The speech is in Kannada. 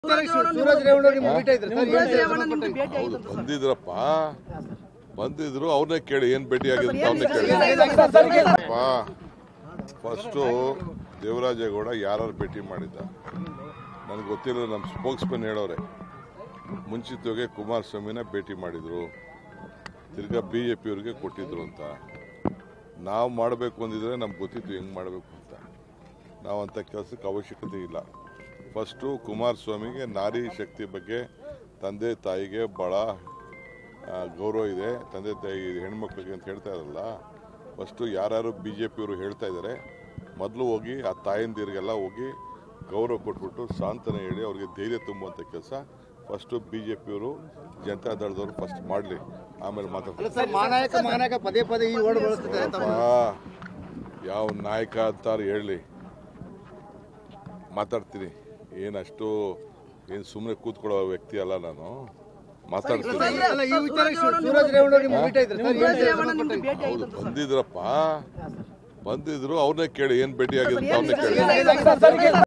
ಸೂರಜ್ ರೇವಣ್ಣ ನಿಮ್ಗೆ ಭೇಟಿ ಆಯ್ತು ಸರ್ ಏನ್ ರೇವಣ್ಣ ನಿಮ್ಗೆ ಭೇಟಿ ಹೌದು ಆಯ್ತು ಬಂದಿದ್ರಪ್ಪ ಬಂದಿದ್ರು ಅವ್ರನ್ನೇ ಕೇಳಿ ಏನ್ ಭೇಟಿ ಆಗಿದೆ ಅಂತ ಅವ್ರನ್ನೇ ಕೇಳಿ ಫಸ್ಟು ದೇವರಾಜೇಗೌಡ ಯಾರು ಭೇಟಿ ಮಾಡಿದ್ದ ನನಗೆ ಗೊತ್ತಿಲ್ಲ ನಮ್ಮ ಸ್ಪೋಕ್ಸ್ಮನ್ ಹೇಳೋರೆ ಮುಂಚಿತವಾಗಿ ಕುಮಾರಸ್ವಾಮಿನ ಭೇಟಿ ಮಾಡಿದ್ರು ತಿರ್ಗಾ ಬಿ ಜೆ ಪಿಯವ್ರಿಗೆ ಕೊಟ್ಟಿದ್ರು ಅಂತ ನಾವು ಮಾಡಬೇಕು ಅಂದಿದ್ರೆ ನಮ್ಗೆ ಗೊತ್ತಿತ್ತು ಹೆಂಗೆ ಮಾಡಬೇಕು ಅಂತ ನಾವು ಅಂಥ ಕೆಲಸಕ್ಕೆ ಅವಶ್ಯಕತೆ ಇಲ್ಲ ಫಸ್ಟು ಕುಮಾರಸ್ವಾಮಿಗೆ ನಾರಿ ಶಕ್ತಿ ಬಗ್ಗೆ ತಂದೆ ತಾಯಿಗೆ ಭಾಳ ಆ, ಗೌರವ ಇದೆ ತಂದೆ ತಾಯಿ ಹೆಣ್ಮಕ್ಳಿಗೆ ಅಂತ ಹೇಳ್ತಾ ಇರಲ್ಲ ಫಸ್ಟು ಯಾರ್ಯಾರು ಬಿ ಜೆ ಪಿಯವರು ಹೇಳ್ತಾ ಇದ್ದಾರೆ ಮೊದಲು ಹೋಗಿ ಆ ತಾಯಂದಿರಿಗೆಲ್ಲ ಹೋಗಿ ಗೌರವ ಕೊಟ್ಬಿಟ್ಟು ಸಾಂತ್ವನ ಹೇಳಿ ಅವ್ರಿಗೆ ಧೈರ್ಯ ತುಂಬುವಂಥ ಕೆಲಸ ಫಸ್ಟು ಬಿ ಜೆ ಪಿಯವರು ಜನತಾ ದಳದವರು ಫಸ್ಟ್ ಮಾಡಲಿ ಆಮೇಲೆ ಮಾತಾಡ್ತಾರೆ ಸರ್ ಮಾನಾಯಕ ಮಾನಾಯಕ ಪದೇ ಪದೇ ಈ ವರ್ಡ್ ಬಳಸ್ತಿದ್ದಾರೆ ಅಂತ ಅಪ್ಪ, ಯಾವ ನಾಯಕ ಅಂತಾರೆ ಹೇಳಿ ಮಾತಾಡ್ತೀನಿ ಏನಷ್ಟು ಏನು ಸುಮ್ಮನೆ ಕೂತ್ಕೊಳ್ಳೋ ವ್ಯಕ್ತಿ ಅಲ್ಲ ನಾನು ಮಾತಾಡ್ತೀನಿ ಅಲ್ಲ ಈ ವಿಚಾರ ಸೂರಜ್ ರೇವಣ್ಣ ನಿಮ್ಗೆ ಭೇಟಿ ಆಯ್ತು ಸರ್ ಏನ್ ರೇವಣ್ಣ ನಿಮ್ಗೆ ಭೇಟಿ ಹೌದು ಆಯ್ತು ಬಂದಿದ್ರಪ್ಪ ಬಂದಿದ್ರು ಅವ್ರನ್ನೇ ಕೇಳಿ ಏನ್ ಭೇಟಿ ಆಗಿದೆ ಅಂತ ಅವ್ರನ್ನೇ ಕೇಳಿ ಸರ್